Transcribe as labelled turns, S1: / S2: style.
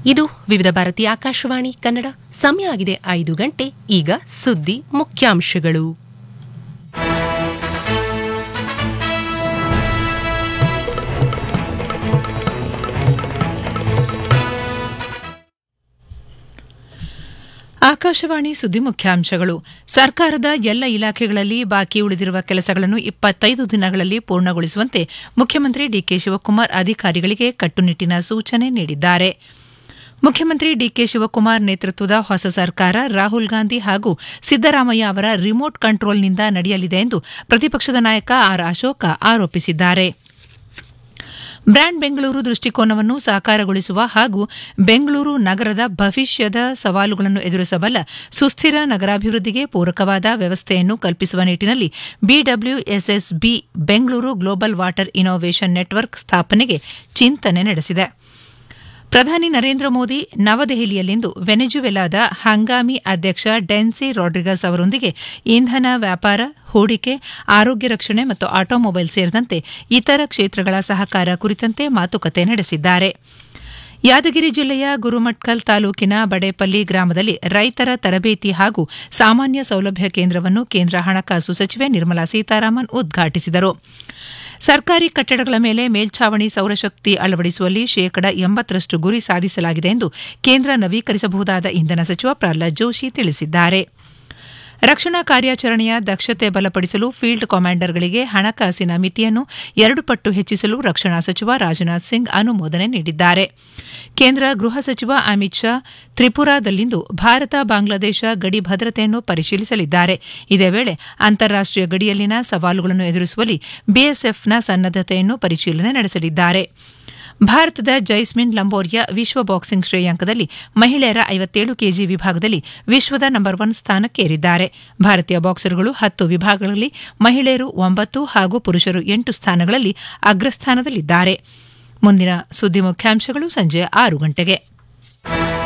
S1: ಇದು ವಿವಿಧ ಭಾರತಿ ಆಕಾಶವಾಣಿ ಕನ್ನಡ ಸಮಯ ಆಗಿದೆ ಐದು ಗಂಟೆ ಈಗ ಸುದ್ದಿ ಮುಖ್ಯಾಂಶಗಳು
S2: ಆಕಾಶವಾಣಿ ಸುದ್ದಿ ಮುಖ್ಯಾಂಶಗಳು ಸರ್ಕಾರದ ಎಲ್ಲ ಇಲಾಖೆಗಳಲ್ಲಿ ಬಾಕಿ ಉಳಿದಿರುವ ಕೆಲಸಗಳನ್ನು ಇಪ್ಪತ್ತೈದು ದಿನಗಳಲ್ಲಿ ಪೂರ್ಣಗೊಳಿಸುವಂತೆ ಮುಖ್ಯಮಂತ್ರಿ ಡಿಕೆ ಶಿವಕುಮಾರ್ ಅಧಿಕಾರಿಗಳಿಗೆ ಕಟ್ಟುನಿಟ್ಟಿನ ಸೂಚನೆ ನೀಡಿದ್ದಾರೆ ಮುಖ್ಯಮಂತ್ರಿ ಡಿಕೆ ಶಿವಕುಮಾರ್ ನೇತೃತ್ವದ ಹೊಸ ಸರ್ಕಾರ ರಾಹುಲ್ ಗಾಂಧಿ ಹಾಗೂ ಸಿದ್ದರಾಮಯ್ಯ ಅವರ ರಿಮೋಟ್ ಕಂಟ್ರೋಲ್ನಿಂದ ನಡೆಯಲಿದೆ ಎಂದು ಪ್ರತಿಪಕ್ಷದ ನಾಯಕ ಆರ್ ಅಶೋಕ ಆರೋಪಿಸಿದ್ದಾರೆ ಬ್ರ್ಯಾಂಡ್ ಬೆಂಗಳೂರು ದೃಷ್ಟಿಕೋನವನ್ನು ಸಾಕಾರಗೊಳಿಸುವ ಹಾಗೂ ಬೆಂಗಳೂರು ನಗರದ ಭವಿಷ್ಯದ ಸವಾಲುಗಳನ್ನು ಎದುರಿಸಬಲ್ಲ ಸುಸ್ಥಿರ ನಗರಾಭಿವೃದ್ಧಿಗೆ ಪೂರಕವಾದ ವ್ಯವಸ್ಥೆಯನ್ನು ಕಲ್ಪಿಸುವ ನಿಟ್ಟಿನಲ್ಲಿ BWSSB Bengaluru global water innovation network ಸ್ಥಾಪನೆಗೆ ಚಿಂತನೆ ನಡೆಸಿದೆ ಪ್ರಧಾನಿ ನರೇಂದ್ರ ಮೋದಿ ನವದೆಹಲಿಯಲ್ಲಿಂದು ವೆನೆಜುವೆಲಾದ ಹಂಗಾಮಿ ಅಧ್ಯಕ್ಷ ಡೆನ್ಸಿ ರಾಡ್ರಿಗಸ್ ಅವರೊಂದಿಗೆ ಇಂಧನ ವ್ಯಾಪಾರ ಹೂಡಿಕೆ ಆರೋಗ್ಯ ರಕ್ಷಣೆ ಮತ್ತು ಆಟೋಮೊಬೈಲ್ ಸೇರಿದಂತೆ ಇತರ ಕ್ಷೇತ್ರಗಳ ಸಹಕಾರ ಕುರಿತಂತೆ ಮಾತುಕತೆ ನಡೆಸಿದ್ದಾರೆ ಯಾದಗಿರಿ ಜಿಲ್ಲೆಯ ಗುರುಮಟ್ಕಲ್ ತಾಲೂಕಿನ ಬಡೇಪಲ್ಲಿ ಗ್ರಾಮದಲ್ಲಿ ರೈತರ ತರಬೇತಿ ಹಾಗೂ ಸಾಮಾನ್ಯ ಸೌಲಭ್ಯ ಕೇಂದ್ರವನ್ನು ಕೇಂದ್ರ ಹಣಕಾಸು ಸಚಿವೆ ನಿರ್ಮಲಾ ಸೀತಾರಾಮನ್ ಉದ್ಘಾಟಿಸಿದರು ಸರ್ಕಾರಿ ಕಟ್ಟಡಗಳ ಮೇಲೆ ಮೇಲ್ಛಾವಣಿ ಸೌರಶಕ್ತಿ ಅಳವಡಿಸುವಲ್ಲಿ ಶೇಕಡ ಎಂಬತ್ತರಷ್ಟು ಗುರಿ ಸಾಧಿಸಲಾಗಿದೆ ಎಂದು ಕೇಂದ್ರ ನವೀಕರಿಸಬಹುದಾದ ಇಂಧನ ಸಚಿವ ಪ್ರಹ್ಲಾದ್ ಜೋಶಿ ತಿಳಿಸಿದ್ದಾರೆ ರಕ್ಷಣಾ ಕಾರ್ಯಾಚರಣೆಯ ದಕ್ಷತೆ ಬಲಪಡಿಸಲು ಫೀಲ್ಡ್ ಕಮಾಂಡರ್ಗಳಿಗೆ ಹಣಕಾಸಿನ ಮಿತಿಯನ್ನು ಎರಡು ಪಟ್ಟು ಹೆಚ್ಚಿಸಲು ರಕ್ಷಣಾ ಸಚಿವ ರಾಜನಾಥ್ ಸಿಂಗ್ ಅನುಮೋದನೆ ನೀಡಿದ್ದಾರೆ ಕೇಂದ್ರ ಗೃಹ ಸಚಿವ ಅಮಿತ್ ಶಾ ತ್ರಿಪುರಾದಲ್ಲಿಂದು ಭಾರತ ಬಾಂಗ್ಲಾದೇಶ ಗಡಿ ಭದ್ರತೆಯನ್ನು ಪರಿಶೀಲಿಸಲಿದ್ದಾರೆ ಇದೇ ವೇಳೆ ಅಂತಾರಾಷ್ಟೀಯ ಗಡಿಯಲ್ಲಿನ ಸವಾಲುಗಳನ್ನು ಎದುರಿಸುವಲ್ಲಿ ಬಿಎಸ್ಎಫ್ನ ಸನ್ನದ್ದತೆಯನ್ನು ಪರಿಶೀಲನೆ ನಡೆಸಲಿದ್ದಾರೆ ಭಾರತದ ಜೈಸ್ಮಿನ್ ಲಂಬೋರಿಯಾ ವಿಶ್ವ ಬಾಕ್ಸಿಂಗ್ ಶ್ರೇಯಾಂಕದಲ್ಲಿ ಮಹಿಳೆಯರ ಐವತ್ತೇಳು ಕೆಜಿ ವಿಭಾಗದಲ್ಲಿ ವಿಶ್ವದ ನಂಬರ್ ಒನ್ ಸ್ಥಾನಕ್ಕೇರಿದ್ದಾರೆ ಭಾರತೀಯ ಬಾಕ್ಸರ್ಗಳು ಹತ್ತು ವಿಭಾಗಗಳಲ್ಲಿ ಮಹಿಳೆಯರು ಒಂಬತ್ತು ಹಾಗೂ ಪುರುಷರು ಎಂಟು ಸ್ಥಾನಗಳಲ್ಲಿ ಅಗ್ರಸ್ಥಾನದಲ್ಲಿದ್ದಾರೆ ಮುಂದಿನ ಸುದ್ದಿ ಮುಖ್ಯಾಂಶಗಳು ಸಂಜೆ ಆರು ಗಂಟೆಗೆ